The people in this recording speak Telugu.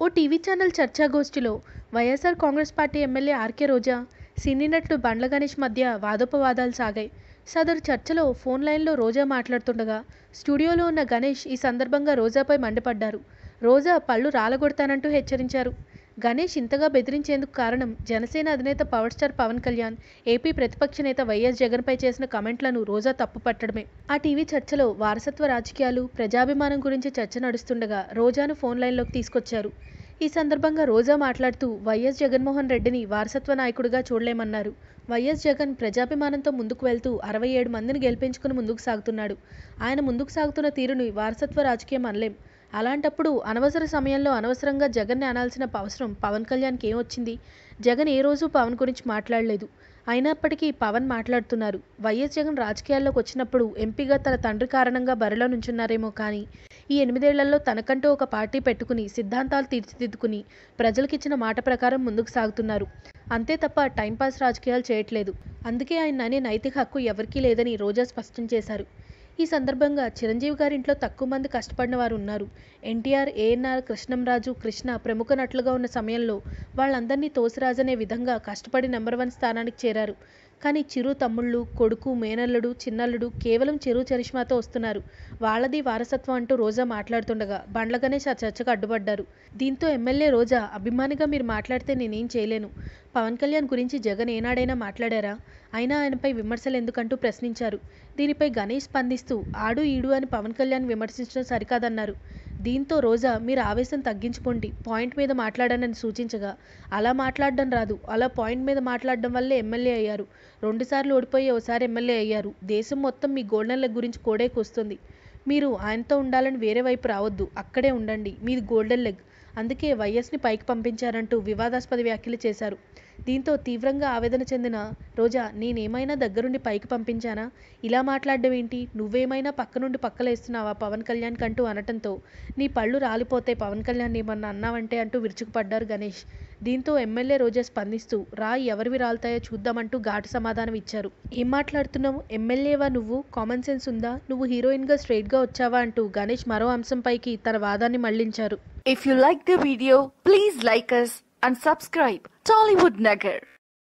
టీవీ ఛానల్ చర్చాగోష్ఠిలో YSR Congress party MLA RK Roja సినీ నటుడు బండ్ల గణేష్ మధ్య వాదోపవాదాలు సాగాయి సదరు చర్చలో ఫోన్ లైన్లో రోజా మాట్లాడుతుండగా స్టూడియోలో ఉన్న గణేష్ ఈ సందర్భంగా రోజాపై మండిపడ్డారు రోజా పళ్ళు రాలగొడతానంటూ హెచ్చరించారు గణేష్ ఇంతగా బెదిరించేందుకు కారణం జనసేన అధినేత power star Pawan Kalyan AP ప్రతిపక్ష నేత వైఎస్ జగన్పై చేసిన కమెంట్లను రోజా తప్పుపట్టడమే ఆ టీవీ చర్చలో వారసత్వ రాజకీయాలు ప్రజాభిమానం గురించి చర్చ నడుస్తుండగా రోజాను ఫోన్ లైన్లోకి తీసుకొచ్చారు ఈ సందర్భంగా రోజా మాట్లాడుతూ వైఎస్ జగన్మోహన్ రెడ్డిని వారసత్వ నాయకుడిగా చూడలేమన్నారు వైఎస్ జగన్ ప్రజాభిమానంతో ముందుకు వెళ్తూ అరవై ఏడు మందిని గెలిపించుకుని ముందుకు సాగుతున్నాడు ఆయన ముందుకు సాగుతున్న తీరుని వారసత్వ రాజకీయం అనలేం అలాంటప్పుడు అనవసర సమయంలో అనవసరంగా జగన్ని అనాల్సిన అవసరం పవన్ కళ్యాణ్కి ఏమొచ్చింది జగన్ ఏ రోజు పవన్ గురించి మాట్లాడలేదు అయినప్పటికీ పవన్ మాట్లాడుతున్నారు వైఎస్ జగన్ రాజకీయాల్లోకి వచ్చినప్పుడు ఎంపీగా తన తండ్రి కారణంగా బరిలో నుంచున్నారేమో కానీ ఈ ఎనిమిదేళ్లలో తనకంటూ ఒక పార్టీ పెట్టుకుని సిద్ధాంతాలు తీర్చిదిద్దుకుని ప్రజలకిచ్చిన మాట ప్రకారం ముందుకు సాగుతున్నారు అంతే తప్ప టైంపాస్ రాజకీయాలు చేయట్లేదు అందుకే ఆయన అనే నైతిక హక్కు ఎవరికీ లేదని రోజా స్పష్టం చేశారు ఈ సందర్భంగా చిరంజీవి గారి ఇంట్లో తక్కువ మంది కష్టపడిన వారు ఉన్నారు ఎన్టీఆర్ ఏఎన్ఆర్ కృష్ణంరాజు కృష్ణ ప్రముఖ నటులుగా ఉన్న సమయంలో వాళ్ళందరినీ తోసిరాజనే విధంగా కష్టపడి నెంబర్ వన్ స్థానానికి చేరారు కానీ చిరు తమ్ముళ్ళు కొడుకు మేనల్లుడు చిన్నల్లుడు కేవలం చిరు చరిష్మాతో వస్తున్నారు వాళ్ళది వారసత్వం అంటూ రోజా మాట్లాడుతుండగా బండ్ల గణేష్ ఆ చర్చకు అడ్డుపడ్డారు దీంతో ఎమ్మెల్యే రోజా అభిమానిగా మీరు మాట్లాడితే నేనేం చేయలేను పవన్ కళ్యాణ్ గురించి జగన్ ఏనాడైనా మాట్లాడారా అయినా ఆయనపై విమర్శలు ఎందుకంటూ ప్రశ్నించారు దీనిపై గణేష్ స్పందిస్తూ ఆడు ఈడు అని పవన్ కళ్యాణ్ విమర్శించడం సరికాదన్నారు దీంతో రోజా మీరు ఆవేశం తగ్గించుకోండి పాయింట్ మీద మాట్లాడానని సూచించగా అలా మాట్లాడడం రాదు అలా పాయింట్ మీద మాట్లాడడం వల్లే ఎమ్మెల్యే అయ్యారు రెండుసార్లు ఓడిపోయి ఒకసారి ఎమ్మెల్యే అయ్యారు దేశం మొత్తం మీ గోల్డెన్ లెగ్ గురించి కోడేకొస్తుంది మీరు ఆయనతో ఉండాలని వేరే వైపు రావద్దు అక్కడే ఉండండి మీది గోల్డెన్ లెగ్ అందుకే వైఎస్ని పైకి పంపించారంటూ వివాదాస్పద వ్యాఖ్యలు చేశారు దీంతో తీవ్రంగా ఆవేదన చెందిన రోజా నేనేమైనా దగ్గరుండి పైకి పంపించానా ఇలా మాట్లాడడం ఏంటి నువ్వేమైనా పక్క నుండి పక్కలేస్తున్నావా పవన్ కళ్యాణ్ కంటూ అనటంతో నీ పళ్ళు రాలిపోతే పవన్ కళ్యాణ్ ఏమన్నా అన్నావంటే అంటూ విరుచుకుపడ్డారు గణేష్ దీంతో ఎమ్మెల్యే రోజా స్పందిస్తూ రా ఎవరివి రాలుతాయో చూద్దామంటూ ఘాటు సమాధానం ఇచ్చారు ఏం మాట్లాడుతున్నావు ఎమ్మెల్యేవా నువ్వు కామన్ సెన్స్ ఉందా నువ్వు హీరోయిన్గా స్ట్రైట్గా వచ్చావా అంటూ గణేష్ మరో అంశంపైకి తన వాదాన్ని మళ్లించారు If you like the video, please like us and subscribe Tollywood Nagar.